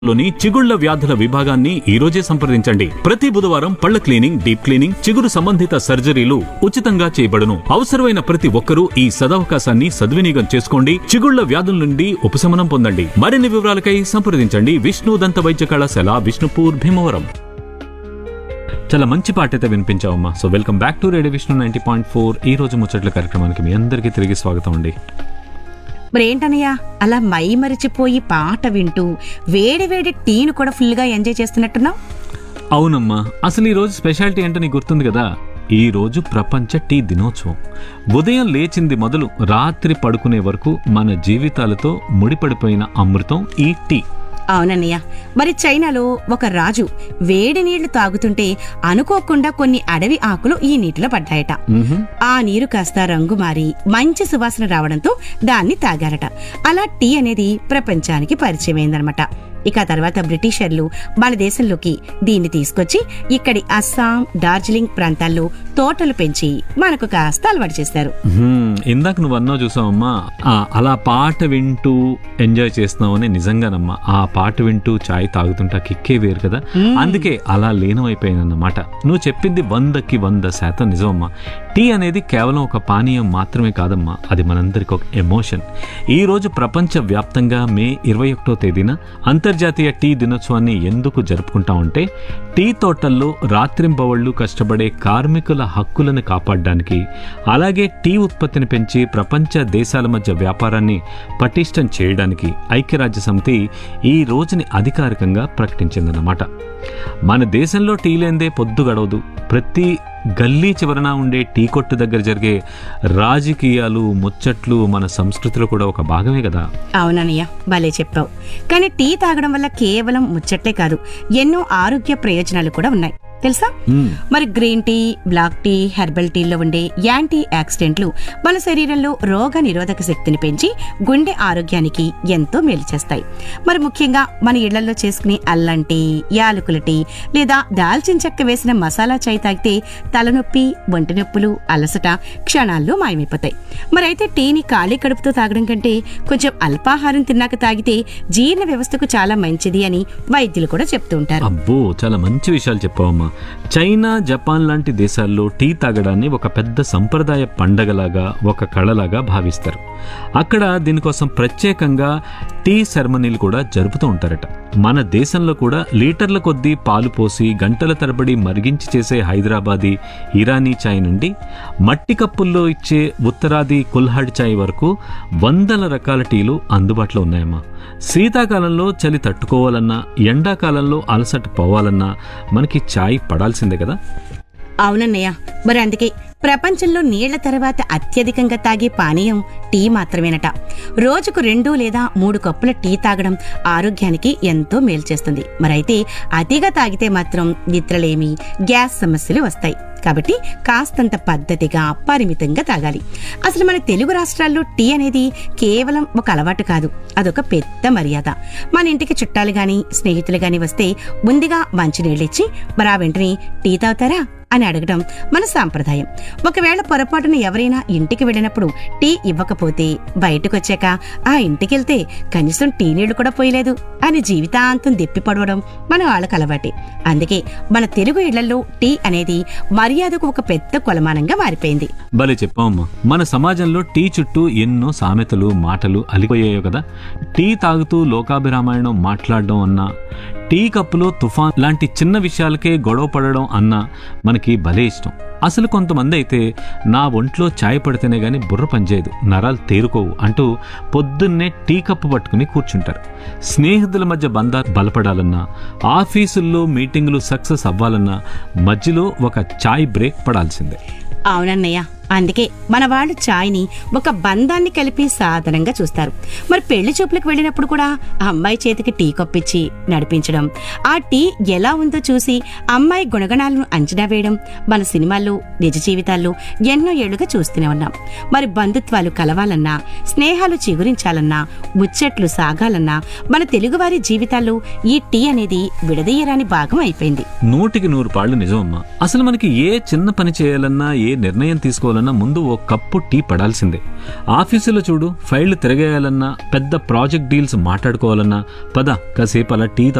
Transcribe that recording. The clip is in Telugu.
లోని చిగుళ్ల వ్యాధుల విభాగాన్ని ఈ రోజే సంప్రదించండి ప్రతి బుధవారం పళ్ల క్లీనింగ్ డీప్ క్లీనింగ్ చిగురు సంబంధిత సర్జరీలు ఉచితంగా చేయబడును అవసరమైన ప్రతి ఒక్కరూ ఈ సదవకాశాన్ని సద్వినియోగం చేసుకోండి చిగుళ్ల వ్యాధుల నుండి ఉపశమనం పొందండి మరిన్ని వివరాలకై సంప్రదించండి విష్ణు దంత వైద్య కళాశాల విష్ణుపూర్ భీమవరం చాలా మంచి పాట అయితే వినిపించావమ్మా so welcome back to radio Vishnu ninety point four ఈ రోజు ముచ్చట్ల కార్యక్రమానికి మీ అందరికీ తిరిగి స్వాగతం అండి మరి ఏంటనయ్యా అలా మై మరిచిపోయి పాట వింటూ వేడి వేడి టీను కూడా ఫుల్గా ఎంజాయ్ చేస్తున్నట్టున్నావు అవునమ్మా అసలు ఈ రోజు స్పెషాలిటీ ఏంటో నీకు గుర్తుంది కదా ఈ రోజు ప్రపంచ టీ దినోత్సవం ఉదయం లేచింది మొదలు రాత్రి పడుకునే వరకు మన జీవితాలతో ముడిపడిపోయిన అమృతం ఈ టీ అవునన్నయ్య మరి చైనాలో ఒక రాజు వేడి నీళ్లు తాగుతుంటే అనుకోకుండా కొన్ని అడవి ఆకులు ఈ నీటిలో పడ్డాయట మ్హూ. ఆ నీరు కాస్త రంగు మారి మంచి సువాసన రావడంతో దాన్ని తాగారట అలా టీ అనేది ప్రపంచానికి పరిచయమైందనమాట ఇక ఆ తర్వాత బ్రిటిషర్లు మన దేశంలోకి దీన్ని తీసుకొచ్చి ఇక్కడి అస్సాం డార్జిలింగ్ ప్రాంతాల్లో తోటలు పెంచి మనకు కాస్త అలవాటు చేస్తారు హ్మ్, ఇందాక నువ్వు అన్నావు చూసావమ్మా ఆ, అలా పాట వింటూ ఎంజాయ్ చేస్తున్నావని నిజంగానమ్మా ఆ పాట వింటూ చాయ్ తాగుతుంటా కిక్కే వేరు కదా అందుకే అలా లీనమైపోయానన్నమాట నువ్వు చెప్పింది వందకి వంద శాతం నిజమమ్మా టీ అనేది కేవలం ఒక పానీయం మాత్రమే కాదమ్మా అది మనందరికి ఒక ఎమోషన్ ఈ రోజు ప్రపంచ వ్యాప్తంగా మే ఇరవై ఒకటో తేదీన అంతర్జాతీయ టీ దినోత్సవాన్ని ఎందుకు జరుపుకుంటామంటే టీ తోటల్లో రాత్రింబవళ్లు కష్టపడే కార్మికుల హక్కులను కాపాడడానికి అలాగే టీ ఉత్పత్తిని పెంచి ప్రపంచ దేశాల మధ్య వ్యాపారాన్ని పటిష్టం చేయడానికి ఐక్యరాజ్య సమితి ఈ రోజుని అధికారికంగా ప్రకటించిందన్నమాట మన దేశంలో టీ లేందే పొద్దు గడవదు ప్రతి గల్లీ చివరన ఉండే టీ కొట్టు దగ్గర జరిగే రాజకీయాలు ముచ్చట్లు మన సంస్కృతిలో కూడా ఒక భాగమే కదా అవునన్నయ్య భలే చెప్పావు కానీ టీ తాగడం వల్ల కేవలం ముచ్చట్లే కాదు ఎన్నో ఆరోగ్య ప్రయోజనాలు కూడా ఉన్నాయి తెలుసా మ్మ్. మరి green tea black tea herbal టీల్లో ఉండే యాంటీ ఆక్సిడెంట్లు మన శరీరంలో రోగ నిరోధక శక్తిని పెంచి గుండె ఆరోగ్యానికి ఎంతో మేలు చేస్తాయి మరి ముఖ్యంగా మన ఇళ్లలో చేసుకునే అల్లం టీ యాలకుల టీ లేదా దాల్చిన చెక్క వేసిన మసాలా చాయ్ తాగితే తలనొప్పి ఒంటి నొప్పులు అలసట క్షణాల్లో మాయమైపోతాయి మరి అయితే టీని ఖాళీ కడుపుతో తాగడం కంటే కొంచెం అల్పాహారం తిన్నాక తాగితే జీర్ణ వ్యవస్థకు చాలా మంచిది అని వైద్యులు కూడా చెప్తూ ఉంటారు అబ్బో చాలా మంచి విషయాలు చెప్పావమ్మా చైనా జపాన్ లాంటి దేశాల్లో టీ తాగడాన్ని ఒక పెద్ద సంప్రదాయ పండగలాగా ఒక కళలాగా భావిస్తారు అక్కడ దీనికోసం ప్రత్యేకంగా టీ సెరమనీలు కూడా జరుపుతూ ఉంటారట మన దేశంలో కూడా లీటర్ల కొద్దీ పాలు పోసి గంటల తరబడి మరిగించి చేసే హైదరాబాదీ ఇరానీ చాయ్ నుండి మట్టి కప్పుల్లో ఇచ్చే ఉత్తరాది కుల్హడ్ చాయ్ వరకు వందల రకాల టీలు అందుబాటులో ఉన్నాయమ్మా శీతాకాలంలో చలి తట్టుకోవాలన్నా ఎండాకాలంలో అలసట పోవాలన్నా మనకి చాయ్ పడాల్సిందే కదా అవునన్నయ్య మరి అందుకే ప్రపంచంలో నీళ్ల తర్వాత అత్యధికంగా తాగే పానీయం టీ మాత్రమేనట రోజుకు రెండు లేదా మూడు కప్పుల టీ తాగడం ఆరోగ్యానికి ఎంతో మేలు చేస్తుంది మరైతే అతిగా తాగితే మాత్రం నిద్రలేమి గ్యాస్ సమస్యలు వస్తాయి కాబట్టి కాస్తంత పద్ధతిగా పరిమితంగా తాగాలి అసలు మన తెలుగు రాష్ట్రాల్లో టీ అనేది కేవలం ఒక అలవాటు కాదు అదొక పెద్ద మర్యాద మన ఇంటికి చుట్టాలు గాని స్నేహితులు గాని వస్తే ముందుగా మంచినీళ్ళు ఇచ్చి మరి ఆ వెంటనే టీ తాగుతారా అని అడగడం మన సాంప్రదాయం ఒకవేళ పొరపాటున ఎవరైనా ఇంటికి వెళ్ళినప్పుడు టీ ఇవ్వకపోతే బయటకు వచ్చాక ఆ ఇంటికి వెళ్తే కనీసం టీ నీళ్లు కూడా పోయలేదు అని జీవితాంతం దెప్పి పడవడం మన వాళ్ళకి అలవాటే అందుకే మన తెలుగు ఇళ్లలో టీ అనేది మర్యాదకు ఒక పెద్ద కొలమానంగా మారిపోయింది భలే చెప్పామమ్మా మన సమాజంలో టీ చుట్టూ ఎన్నో సామెతలు మాటలు అలిపోయాయో కదా టీ తాగుతూ లోకాభిరామాయణం మాట్లాడడం అన్నా టీ కప్పులో తుఫాన్ లాంటి చిన్న విషయాలకే గొడవ పడడం అన్నా మనకి భలే ఇష్టం అసలు కొంతమంది అయితే నా ఒంట్లో చాయ్ పడితేనే గాని బుర్ర పనిచేయదు నరాలు తేరుకోవు అంటూ పొద్దున్నే టీ కప్పు పట్టుకుని కూర్చుంటారు స్నేహితుల మధ్య బంధాలు బలపడాలన్నా ఆఫీసుల్లో మీటింగులు సక్సెస్ అవ్వాలన్నా మధ్యలో ఒక చాయ్ బ్రేక్ పడాల్సిందే అవునన్నయ్య అందుకే మన వాళ్ళు ఛాయ్ని ఒక బంధాన్ని కలిపి సాధనంగా చూస్తారు మరి పెళ్లి చూపులకు వెళ్ళినప్పుడు కూడా ఆ అమ్మాయి చేతికి టీ కప్పిచ్చి నడిపించడం ఆ టీ ఎలా ఉందో చూసి అమ్మాయి గుణగణాలను అంచనా వేయడం మన సినిమాల్లో నిజ జీవితాల్లో ఎన్నో ఏళ్లుగా చూస్తూనే ఉన్నాం మరి బంధుత్వాలు కలవాలన్నా స్నేహాలు చిగురించాలన్నా ముచ్చట్లు సాగాలన్నా మన తెలుగువారి జీవితాల్లో ఈ టీ అనేది విడదీయరాని భాగం అయిపోయింది నూటికి నూరు పాళ్ళు నిజమమ్మా అసలు మనకి ఏ చిన్న పని చేయాలన్నా ఏ నిర్ణయం తీసుకోవాలన్నా చేసుకోవాలన్నా ముందు ఓ కప్పు టీ పడాల్సిందే ఆఫీసులో చూడు ఫైళ్లు తిరగేయాలన్నా పెద్ద ప్రాజెక్ట్ డీల్స్ మాట్లాడుకోవాలన్నా పద కాసేపు అలా టీ